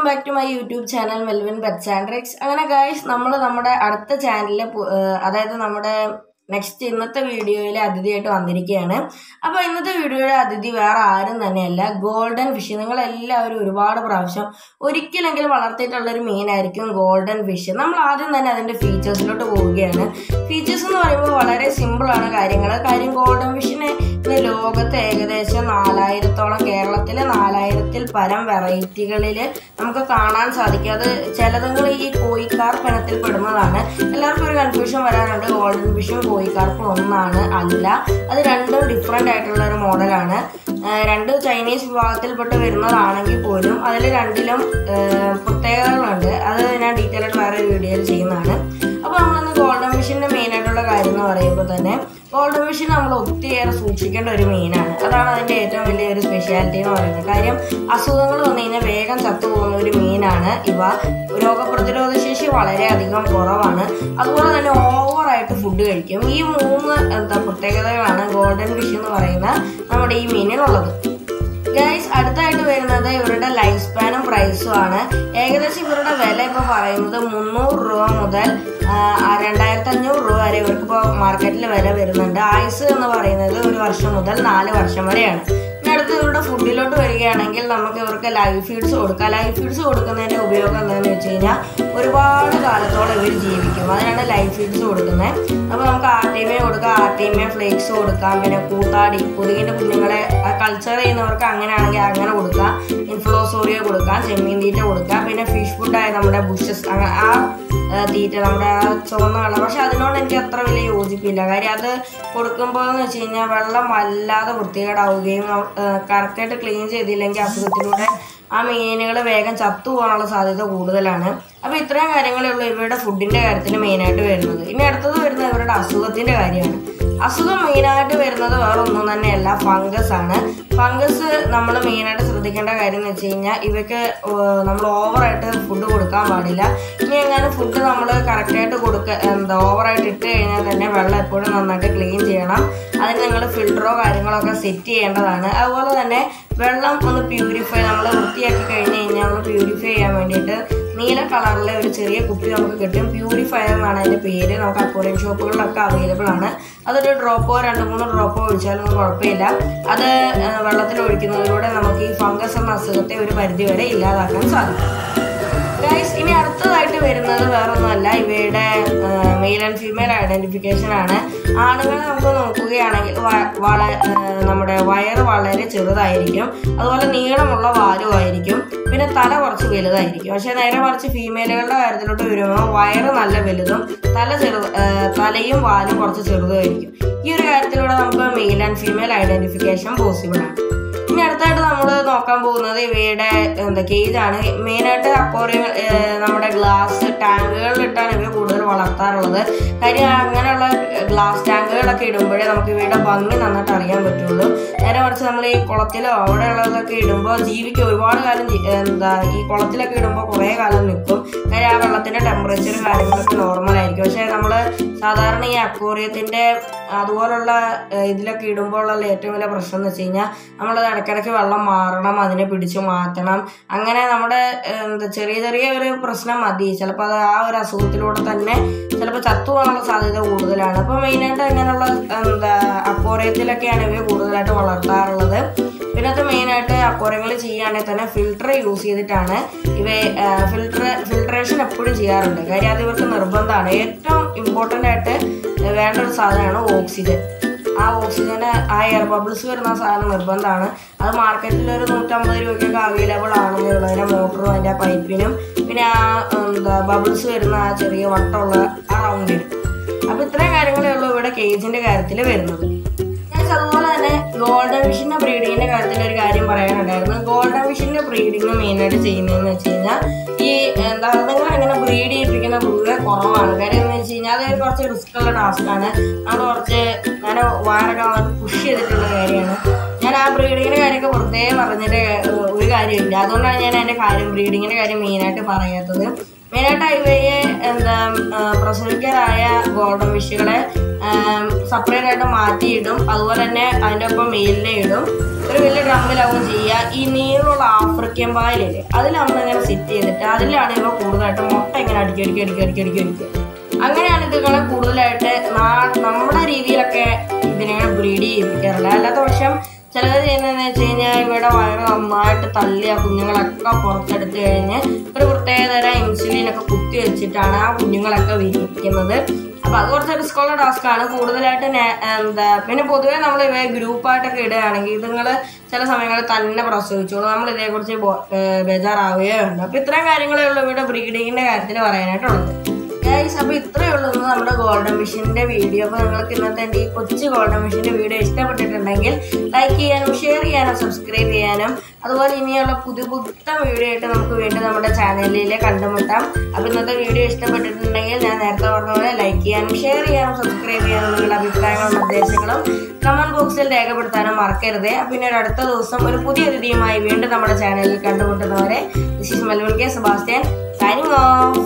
back to my YouTube channel Melvin bets and tricks അങ്ങനെ guys നമ്മൾ നമ്മുടെ അടുത്ത ചാനലിൽ അതായത് നമ്മുടെ നെക്സ്റ്റ് ഇന്നത്തെ വീഡിയോയിൽ അതിഥിയായിട്ട് വന്നിരിക്കുകയാണ് അപ്പോൾ ഇന്നത്തെ വീഡിയോയുടെ അതിഥി വേറെ ആരും തന്നെയല്ല ഗോൾഡൻ ഫിഷ് നിങ്ങളെല്ലാവരും ഒരുപാട് പ്രാവശ്യം ഒരിക്കലെങ്കിലും വളർത്തിയിട്ടുള്ള ഒരു മീനായിരിക്കും ഗോൾഡൻ ഫിഷ് നമ്മൾ ആദ്യം തന്നെ അതിൻ്റെ ഫീച്ചേഴ്സിലോട്ട് പോവുകയാണ് ഫീച്ചേഴ്സ് എന്ന് പറയുമ്പോൾ വളരെ സിമ്പിളാണ് കാര്യങ്ങൾ കാര്യം ഗോൾഡൻ ഫിഷിന് ഇന്ന് ലോകത്ത് ഏകദേശം നാലായിരത്തോളം കേരളത്തിലെ നാലായിരത്തിൽ പരം വെറൈറ്റികളിൽ നമുക്ക് കാണാൻ സാധിക്കും അത് ചിലതുങ്ങൾ ഈ കോയിക്കാർ പിണത്തിൽ പെടുന്നതാണ് എല്ലാവർക്കും ഒരു കൺഫ്യൂഷൻ വരാറുണ്ട് ഗോൾഡൻ ഫിഷും കോയിക്കാർപ്പും ഒന്നാണ് അല്ല അത് രണ്ടും ഡിഫറെൻ്റ് ആയിട്ടുള്ള ഒരു മോഡലാണ് രണ്ട് ചൈനീസ് വിഭാഗത്തിൽപ്പെട്ട് വരുന്നതാണെങ്കിൽ പോലും അതിൽ രണ്ടിലും ആഹ് പ്രത്യേകതകളുണ്ട് അത് ഞാൻ ഡീറ്റെയിൽ ആയിട്ട് വേറെ ഒരു വീഡിയോയിൽ ചെയ്യുന്നതാണ് അപ്പോൾ നമ്മളിന്ന് ഗോൾഡൻ ഫിഷിൻ്റെ മെയിൻ ആയിട്ടുള്ള കാര്യം എന്ന് പറയുമ്പോൾ തന്നെ ഗോൾഡൻ ഫിഷ് നമ്മൾ ഒത്തിരിയേറെ സൂക്ഷിക്കേണ്ട ഒരു മീനാണ് അതാണ് അതിൻ്റെ ഏറ്റവും വലിയ ഒരു സ്പെഷ്യാലിറ്റി എന്ന് പറയുന്നത് കാര്യം അസുഖങ്ങൾ വന്നു കഴിഞ്ഞാൽ വേഗം ചത്തുപോകുന്ന ഒരു മീനാണ് ഇവ രോഗപ്രതിരോധ ശേഷി വളരെയധികം കുറവാണ് അതുപോലെ തന്നെ ഓവറായിട്ട് ഫുഡ് കഴിക്കും ഈ മൂന്ന് എന്താ പ്രത്യേകതകളാണ് ഗോൾഡൻ ഫിഷ് എന്ന് പറയുന്ന നമ്മുടെ ഈ മീനിനുള്ളത് ഗൈസ് അടുത്തായിട്ട് വരുന്നത് ഇവരുടെ ലൈഫ് സ്പാനും പ്രൈസും ആണ് ഏകദേശം ഇവരുടെ വില ഇപ്പോൾ പറയുന്നത് മുന്നൂറ് രൂപ മുതൽ രണ്ടായിരത്തി അഞ്ഞൂറ് രൂപ വരെ ഇവർക്ക് ഇപ്പോൾ മാർക്കറ്റിൽ വില വരുന്നുണ്ട് ആയുസ് എന്ന് പറയുന്നത് ഒരു വർഷം മുതൽ നാല് വർഷം വരെയാണ് ഇനി അടുത്ത് ഇവരുടെ ഫുഡിലോട്ട് വരികയാണെങ്കിൽ നമുക്ക് ഇവർക്ക് ലൈഫ് ഫീഡ്സ് കൊടുക്കാം ലൈഫ് ഫീഡ്സ് കൊടുക്കുന്നതിൻ്റെ ഉപയോഗം എന്താണെന്ന് വെച്ച് കഴിഞ്ഞാൽ ഒരുപാട് കാലത്തോളം ഇവർ ജീവിക്കും അതിനാണ് ലൈഫ് ഫീഡ്സ് കൊടുക്കുന്നത് അപ്പോൾ നമുക്ക് ആർട്ടിമിയ കൊടുക്കാം ആർട്ടിമിയ ഫ്ലേക്സ് കൊടുക്കാം പിന്നെ കൂത്താടി കൊതുകിൻ്റെ കുഞ്ഞുങ്ങളെ കൾച്ചർ ചെയ്യുന്നവർക്ക് അങ്ങനെയാണെങ്കിൽ അങ്ങനെ കൊടുക്കാം ഇൻഫ്ലോസോറിയ കൊടുക്കാം ചെമ്മീൻ തീറ്റ കൊടുക്കാം പിന്നെ ഫിഷ് ഫുഡായ നമ്മുടെ ബുഷസ് ആ ആ, തീറ്റ നമ്മുടെ ആ ചുവന്ന വെള്ളം പക്ഷെ അതിനോട് എനിക്ക് അത്ര വലിയ യോജിപ്പില്ല കാര്യം അത് കൊടുക്കുമ്പോൾ എന്ന് വെച്ച് കഴിഞ്ഞാൽ വെള്ളം വല്ലാതെ വൃത്തികേടാവുകയും കറക്റ്റായിട്ട് ക്ലീൻ ചെയ്തില്ലെങ്കിൽ അസുഖത്തിലൂടെ ആ മീനുകൾ വേഗം ചത്തു പോകാനുള്ള സാധ്യത കൂടുതലാണ് അപ്പോൾ ഇത്രയും കാര്യങ്ങളേ ഉള്ളൂ ഇവരുടെ ഫുഡിൻ്റെ കാര്യത്തിൽ മെയിനായിട്ട് വരുന്നത് ഇനി അടുത്തത് വരുന്നത് ഇവരുടെ അസുഖത്തിൻ്റെ കാര്യമാണ് അസുഖം മെയിനായിട്ട് വരുന്നത് വേറെ ഒന്നും തന്നെയല്ല ഫംഗസ് ആണ് ഫംഗസ് നമ്മൾ മെയിനായിട്ട് ശ്രദ്ധിക്കേണ്ട കാര്യം എന്ന് വെച്ച് കഴിഞ്ഞാൽ ഇവയ്ക്ക് നമ്മൾ ഓവറായിട്ട് ഫുഡ് കൊടുക്കാൻ പാടില്ല ഇനി എങ്ങനെ ഫുഡ് നമ്മൾ കറക്റ്റായിട്ട് കൊടുക്ക എന്താ ഓവറായിട്ട് ഇട്ട് കഴിഞ്ഞാൽ തന്നെ വെള്ളം എപ്പോഴും നന്നായിട്ട് ക്ലീൻ ചെയ്യണം അതിന് നിങ്ങൾ ഫിൽറ്ററോ കാര്യങ്ങളോ ഒക്കെ സെറ്റ് ചെയ്യേണ്ടതാണ് അതുപോലെ തന്നെ വെള്ളം ഒന്ന് പ്യൂരിഫൈ നമ്മൾ വൃത്തിയാക്കി കഴിഞ്ഞ് കഴിഞ്ഞാൽ നമ്മൾ പ്യൂരിഫൈ ചെയ്യാൻ വേണ്ടിയിട്ട് നീല കളറിലെ ഒരു ചെറിയ കുപ്പി നമുക്ക് കിട്ടും പ്യൂരിഫയർ എന്നാണ് അതിൻ്റെ പേര് നമുക്ക് അക്വറിയം ഷോപ്പുകളിലൊക്കെ അവൈലബിൾ ആണ് അതൊരു ഡ്രോപ്പോ രണ്ട് മൂന്ന് ഡ്രോപ്പോ ഒഴിച്ചാലൊന്നും കുഴപ്പമില്ല അത് ആ, വെള്ളത്തിൽ ഒഴിക്കുന്നതിലൂടെ നമുക്ക് ഈ ഫംഗസ് എന്ന അസുഖത്തെ ഒരു പരിധി വരെ ഇല്ലാതാക്കാൻ സാധിക്കും ഗൈസ് ഇനി അടുത്തതായിട്ട് വരുന്നത് വേറൊന്നുമല്ല ഇവയുടെ മെയിൽ ആൻഡ് ഫീമെയിൽ ഐഡന്റിഫിക്കേഷൻ ആണ് ആണുങ്ങളെ നമുക്ക് നോക്കുകയാണെങ്കിൽ വ- വള- ആ, നമ്മുടെ വയറ് വളരെ ചെറുതായിരിക്കും അതുപോലെ നീളമുള്ള വാലും ആയിരിക്കും പിന്നെ തല കുറച്ച് വലുതായിരിക്കും പക്ഷെ നേരെ മറിച്ച് ഫീമെയിലുകളുടെ കാര്യത്തിലോട്ട് വരുമ്പോൾ വയറ് നല്ല വലുതും തല ചെറു ആ, തലയും വാലും കുറച്ച് ചെറുതുമായിരിക്കും ഈ ഒരു കാര്യത്തിലൂടെ നമുക്ക് male and female identification possible ആണ് ഇനി അടുത്തായിട്ട് നമ്മൾ നോക്കാൻ പോകുന്നത് ഇവയുടെ എന്താ കേജാണ് മെയിനായിട്ട് അക്വറിയം നമ്മുടെ ഗ്ലാസ് ടാങ്കുകളിലിട്ടാണ് ഇവ കൂടുതൽ വളർത്താറുള്ളത് കാര്യം അങ്ങനെയുള്ള ഗ്ലാസ് ടാങ്കുകളൊക്കെ ഇടുമ്പോഴേ നമുക്ക് ഇവയുടെ ഭംഗി നന്നായിട്ട് അറിയാൻ പറ്റുള്ളൂ നേരെ മറിച്ച് നമ്മൾ ഈ കുളത്തിലോ അവിടെയുള്ളതൊക്കെ ഇടുമ്പോൾ ജീവിക്ക് ഒരുപാട് കാലം ജി- എന്താ ഈ കുളത്തിലൊക്കെ ഇടുമ്പോൾ കുറേ കാലം നിൽക്കും കാര്യം ആ വെള്ളത്തിൻ്റെ ടെമ്പറേച്ചർ കാര്യങ്ങളൊക്കെ നോർമൽ ആയിരിക്കും പക്ഷേ നമ്മൾ സാധാരണ ഈ അക്വോറിയത്തിൻ്റെ അതുപോലുള്ള ഏഹ്, ഇതിലൊക്കെ ഇടുമ്പോൾ ഉള്ള ഏറ്റവും വലിയ പ്രശ്നം എന്ന് വെച്ച് കഴിഞ്ഞാൽ നമ്മളത് ഇടയ്ക്കിടയ്ക്ക് വെള്ളം മാറണം അതിനെ പിടിച്ചു മാറ്റണം അങ്ങനെ നമ്മുടെ ഏഹ്, എന്താ ചെറിയ ചെറിയ ഒരു പ്രശ്നം മതി ചിലപ്പോൾ അത് ആ ഒരു അസുഖത്തിലൂടെ തന്നെ ചിലപ്പോൾ ചത്തു പോകാനുള്ള സാധ്യത കൂടുതലാണ് അപ്പോൾ മെയിനായിട്ട് അങ്ങനെയുള്ള എന്താ അക്വോറിയത്തിലൊക്കെയാണ് ഇവ കൂടുതലായിട്ട് വളർത്താറുള്ളത് പിന്നെ അത് മെയിനായിട്ട് അക്വോറിയങ്ങൾ ചെയ്യുകയാണെങ്കിൽ തന്നെ ഫിൽട്ടർ യൂസ് ചെയ്തിട്ടാണ് ഇവ ഫിൽട്ടർ ഫിൽട്രേഷൻ എപ്പോഴും ചെയ്യാറുണ്ട് കാര്യം അത് ഇവർക്ക് നിർബന്ധമാണ് ഏറ്റവും ഇമ്പോർട്ടൻ്റ് ആയിട്ട് വേണ്ട ഒരു സാധനമാണ് ഓക്സിജൻ ആ ഓക്സിജന് ആ എയർ ബബിൾസ് വരുന്ന സാധനം നിർബന്ധമാണ് അത് മാർക്കറ്റിൽ ഒരു നൂറ്റമ്പത് രൂപയ്ക്കൊക്കെ അവൈലബിൾ ആണെന്നേ ഉള്ളൂ അതിൻ്റെ മോട്ടറും അതിൻ്റെ പൈപ്പിനും പിന്നെ ആ എന്താ ബബിൾസ് വരുന്ന ആ ചെറിയ വട്ടമുള്ള ആ റൗണ്ടിനും അപ്പോൾ ഇത്രയും കാര്യങ്ങളേ ഉള്ളൂ ഇവിടെ കേജിൻ്റെ കാര്യത്തിൽ വരുന്നത് Guys, അതുപോലെ തന്നെ ഗോൾഡൻ ഫിഷിന്റെ ബ്രീഡിങ്ങിന്റെ കാര്യത്തിൽ ഒരു കാര്യം പറയാനുണ്ടായിരുന്നു ഗോൾഡൻ ഫിഷിന്റെ ബ്രീഡിങ് മെയിനായിട്ട് ചെയ്യുന്നതെന്ന് വെച്ച് കഴിഞ്ഞാൽ ഈ എന്താ നിങ്ങൾ അങ്ങനെ ബ്രീഡ് ചെയ്യിപ്പിക്കുന്ന പൊതുവെ കുറവാണ് കാര്യം എന്ന് വെച്ച് കഴിഞ്ഞാൽ അതൊരു കുറച്ച് റിസ്ക് ഉള്ള ടാസ്ക്കാണ് നമ്മൾ കുറച്ച് ഞാൻ വയറൊക്കെ വന്നിട്ട് പുഷ് ചെയ്തിട്ടുള്ള കാര്യമാണ് ഞാൻ ആ ബ്രീഡിങ്ങിന്റെ കാര്യമൊക്കെ വെറുതെ പറഞ്ഞിട്ട് ഏഹ്, ഒരു കാര്യമില്ല അതുകൊണ്ടാണ് ഞാൻ അതിന്റെ കാര്യം ബ്രീഡിങ്ങിന്റെ കാര്യം മെയിനായിട്ട് പറയാത്തത് മെയിനായിട്ട് ഇവയെ എന്താ ആ, പ്രസവിക്കാറായ ഗോൾഡൻ ഫിഷുകളെ സെപ്പറേറ്റ് ആയിട്ട് മാറ്റിയിടും അതുപോലെ തന്നെ അതിൻ്റെ ഒപ്പം മെയിലിനെ ഇടും ഒരു വലിയ ഡ്രമ്മിലാവും ചെയ്യുക ഈ നീളമുള്ള ആഫ്രിക്കൻ പായലില്ലേ അതിൽ നമ്മളിങ്ങനെ സെറ്റ് ചെയ്തിട്ട് അതിലാണ് ഇവ കൂടുതലായിട്ട് മുട്ട ഇങ്ങനെ അടിക്കി അടിക്കി അടിക്കി അടിക്കി അടിക്കി അടിക്കുക അങ്ങനെയാണ് ഇതുങ്ങളെ കൂടുതലായിട്ട് നാ- നമ്മുടെ രീതിയിലൊക്കെ ഇതിനെ ബ്രീഡ് ചെയ്യിപ്പിക്കാറുള്ളത് അല്ലാത്ത പക്ഷം ചിലത് ചെയ്യുന്നതെന്ന് വെച്ച് കഴിഞ്ഞാൽ ഇവിടെ വയറ് നന്നായിട്ട് തള്ളി ആ കുഞ്ഞുങ്ങളൊക്കെ പുറത്തെടുത്ത് കഴിഞ്ഞ് ഒരു പ്രത്യേകതരം ഇൻസുലിനൊക്കെ കുത്തി വെച്ചിട്ടാണ് ആ കുഞ്ഞുങ്ങളൊക്കെ വിരിയിപ്പിക്കുന്നത് അപ്പൊ അത് കുറച്ച് റിസ്ക്കുള്ള ടാസ്ക് ആണ് കൂടുതലായിട്ട് നേ- എന്താ പിന്നെ പൊതുവേ നമ്മൾ ഇവയെ ഗ്രൂപ്പായിട്ടൊക്കെ ഇടുകയാണെങ്കിൽ ഇതുങ്ങൾ ചില സമയങ്ങളിൽ തന്നെ പ്രസവിച്ചോളൂ നമ്മൾ ഇതേക്കുറിച്ച് ബോ- ഏർ ബേജാറാവുകയോ ഉണ്ട് അപ്പൊ ഇത്രയും കാര്യങ്ങളേ ഉള്ളൂ ഇവിടെ ബ്രീഡിങ്ങിന്റെ കാര്യത്തിൽ പറയാനായിട്ടുള്ളത് ഗൈസ് അപ്പോൾ ഇത്രയേ ഉള്ളൂ ഇന്ന് നമ്മുടെ ഗോൾഡൻ മിഷീൻ്റെ വീഡിയോ അപ്പോൾ നിങ്ങൾക്ക് ഇന്നത്തെ എൻ്റെ ഈ കൊച്ചു ഗോൾഡൻ മിഷീൻ്റെ വീഡിയോ ഇഷ്ടപ്പെട്ടിട്ടുണ്ടെങ്കിൽ ലൈക്ക് ചെയ്യാനും ഷെയർ ചെയ്യാനും സബ്സ്ക്രൈബ് ചെയ്യാനും അതുപോലെ ഇനിയുള്ള പുതിയ പുത്തൻ വീഡിയോ ആയിട്ട് നമുക്ക് വീണ്ടും നമ്മുടെ ചാനലിൽ കണ്ടുമുട്ടാം അപ്പോൾ ഇന്നത്തെ വീഡിയോ ഇഷ്ടപ്പെട്ടിട്ടുണ്ടെങ്കിൽ ഞാൻ നേരത്തെ പറഞ്ഞ പോലെ ലൈക്ക് ചെയ്യാനും ഷെയർ ചെയ്യാനും സബ്സ്ക്രൈബ് ചെയ്യാനും നിങ്ങളുടെ അഭിപ്രായങ്ങളും നിർദ്ദേശങ്ങളും കമൻറ്റ് ബോക്സിൽ രേഖപ്പെടുത്താനും മറക്കരുത് അപ്പോൾ ഇനി ഒരു അടുത്ത ദിവസം ഒരു പുതിയ അതിഥിയുമായി വീണ്ടും നമ്മുടെ ചാനലിൽ കണ്ടുമുട്ടുന്നവരെ this is Melvin K Sebastian signing of